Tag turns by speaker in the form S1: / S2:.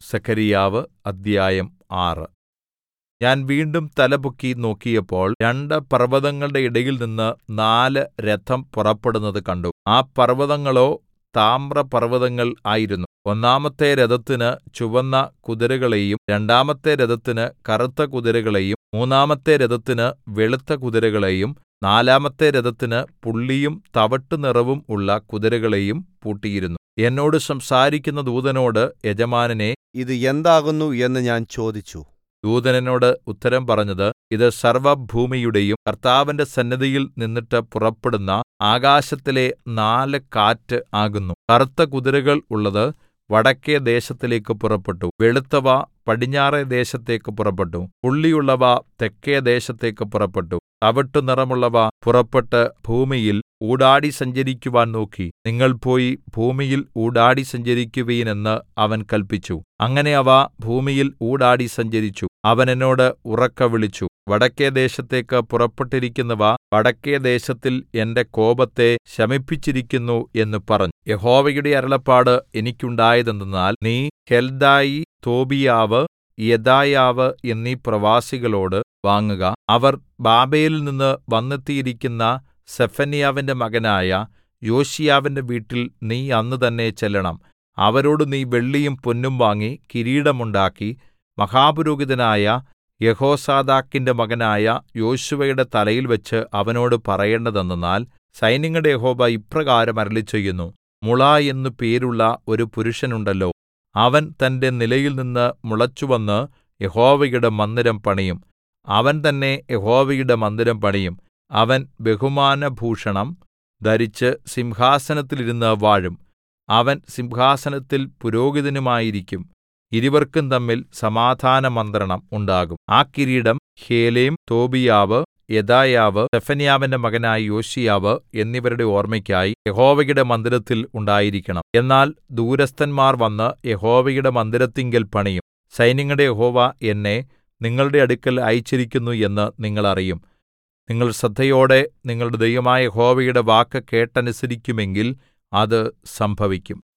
S1: സെഖര്യാവ് അദ്ധ്യായം ആറ് ഞാൻ വീണ്ടും തലപൊക്കി നോക്കിയപ്പോൾ രണ്ട് പർവ്വതങ്ങളുടെ ഇടയിൽനിന്ന് നാല് രഥം പുറപ്പെടുന്നത് കണ്ടു ആ പർവ്വതങ്ങളോ താമ്രപർവ്വതങ്ങൾ ആയിരുന്നു ഒന്നാമത്തെ രഥത്തിന് ചുവന്ന കുതിരകളെയും രണ്ടാമത്തെ രഥത്തിന് കറുത്ത കുതിരകളെയും മൂന്നാമത്തെ രഥത്തിന് വെളുത്ത കുതിരകളെയും നാലാമത്തെ രഥത്തിന് പുള്ളിയും തവിട്ടുനിറവും ഉള്ള കുതിരകളെയും പൂട്ടിയിരുന്നു എന്നോട് സംസാരിക്കുന്ന ദൂതനോട് യജമാനനേ
S2: ഇത് എന്താകുന്നു എന്ന് ഞാൻ ചോദിച്ചു
S1: ദൂതൻ എന്നോട് ഉത്തരം പറഞ്ഞത് ഇത് സർവ്വഭൂമിയുടെയും കർത്താവിന്റെ സന്നിധിയിൽ നിന്നിട്ട് പുറപ്പെടുന്ന ആകാശത്തിലെ നാല് കാറ്റ് ആകുന്നു കറുത്ത കുതിരകൾ ഉള്ളത് വടക്കെ ദേശത്തിലേക്ക് പുറപ്പെട്ടു വെളുത്തവ പടിഞ്ഞാറെ ദേശത്തേക്ക് പുറപ്പെട്ടു പുള്ളിയുള്ളവ തെക്കെ ദേശത്തേക്ക് പുറപ്പെട്ടു തവിട്ടുനിറമുള്ളവ പുറപ്പെട്ട് ഭൂമിയിൽ ഊടാടി സഞ്ചരിക്കുവാൻ നോക്കി നിങ്ങൾ പോയി ഭൂമിയിൽ ഊടാടി സഞ്ചരിക്കുവിൻ എന്ന് അവൻ കല്പിച്ചു അങ്ങനെ അവ ഭൂമിയിൽ ഊടാടി സഞ്ചരിച്ചു അവൻ എന്നോട് ഉറക്കെ വിളിച്ചു വടക്കെ ദേശത്തേക്ക് പുറപ്പെട്ടിരിക്കുന്നവ വടക്കെ ദേശത്തിൽ എന്റെ കോപത്തെ ശമിപ്പിച്ചിരിക്കുന്നു എന്ന് പറഞ്ഞു യഹോവയുടെ അരുളപ്പാട് എനിക്കുണ്ടായതെന്തെന്നാൽ നീ ഹെൽദായി തോബീയാവ് യെദായാവ് എന്നീ പ്രവാസികളോട് വാങ്ങുക അവർ ബാബേലിൽ നിന്ന് വന്നെത്തിയിരിക്കുന്ന സെഫന്യാവിന്റെ മകനായ യോശീയാവിന്റെ വീട്ടിൽ നീ അന്ന് തന്നെ ചെല്ലണം അവരോട് നീ വെള്ളിയും പൊന്നും വാങ്ങി കിരീടമുണ്ടാക്കി മഹാപുരോഹിതനായ യെഹോസാദാക്കിന്റെ മകനായ യോശുവയുടെ തലയിൽവെച്ച് അവനോട് പറയേണ്ടതെന്തെന്നാൽ സൈന്യങ്ങളുടെ യഹോവ ഇപ്രകാരം അരുളിച്ചെയ്യുന്നു മുള എന്നു പേരുള്ള ഒരു പുരുഷനുണ്ടല്ലോ അവൻ തന്റെ നിലയിൽനിന്ന് മുളച്ചുവന്ന് യഹോവയുടെ മന്ദിരം പണിയും അവൻ തന്നെ യഹോവയുടെ മന്ദിരം പണിയും അവൻ ബഹുമാനഭൂഷണം ധരിച്ച് സിംഹാസനത്തിലിരുന്ന് വാഴും അവൻ സിംഹാസനത്തിൽ പുരോഹിതനുമായിരിക്കും ഇരുവർക്കും തമ്മിൽ സമാധാനമന്ത്രണം ഉണ്ടാകും ആ കിരീടം ഹേലേം തോബീയാവ് യെദായാവ് സെഫന്യാവിന്റെ മകനായ യോശീയാവ് എന്നിവരുടെ ഓർമ്മയ്ക്കായി യഹോവയുടെ മന്ദിരത്തിൽ ഉണ്ടായിരിക്കണം എന്നാൽ ദൂരസ്ഥന്മാർ വന്ന് യഹോവയുടെ മന്ദിരത്തിങ്കൽ പണിയും സൈന്യങ്ങളുടെ യഹോവ എന്നെ നിങ്ങളുടെ അടുക്കൽ അയച്ചിരിക്കുന്നു എന്ന് നിങ്ങൾ അറിയും നിങ്ങൾ ശ്രദ്ധയോടെ നിങ്ങളുടെ ദൈവമായ യഹോവയുടെ വാക്ക് കേട്ടനുസരിക്കുമെങ്കിൽ അത് സംഭവിക്കും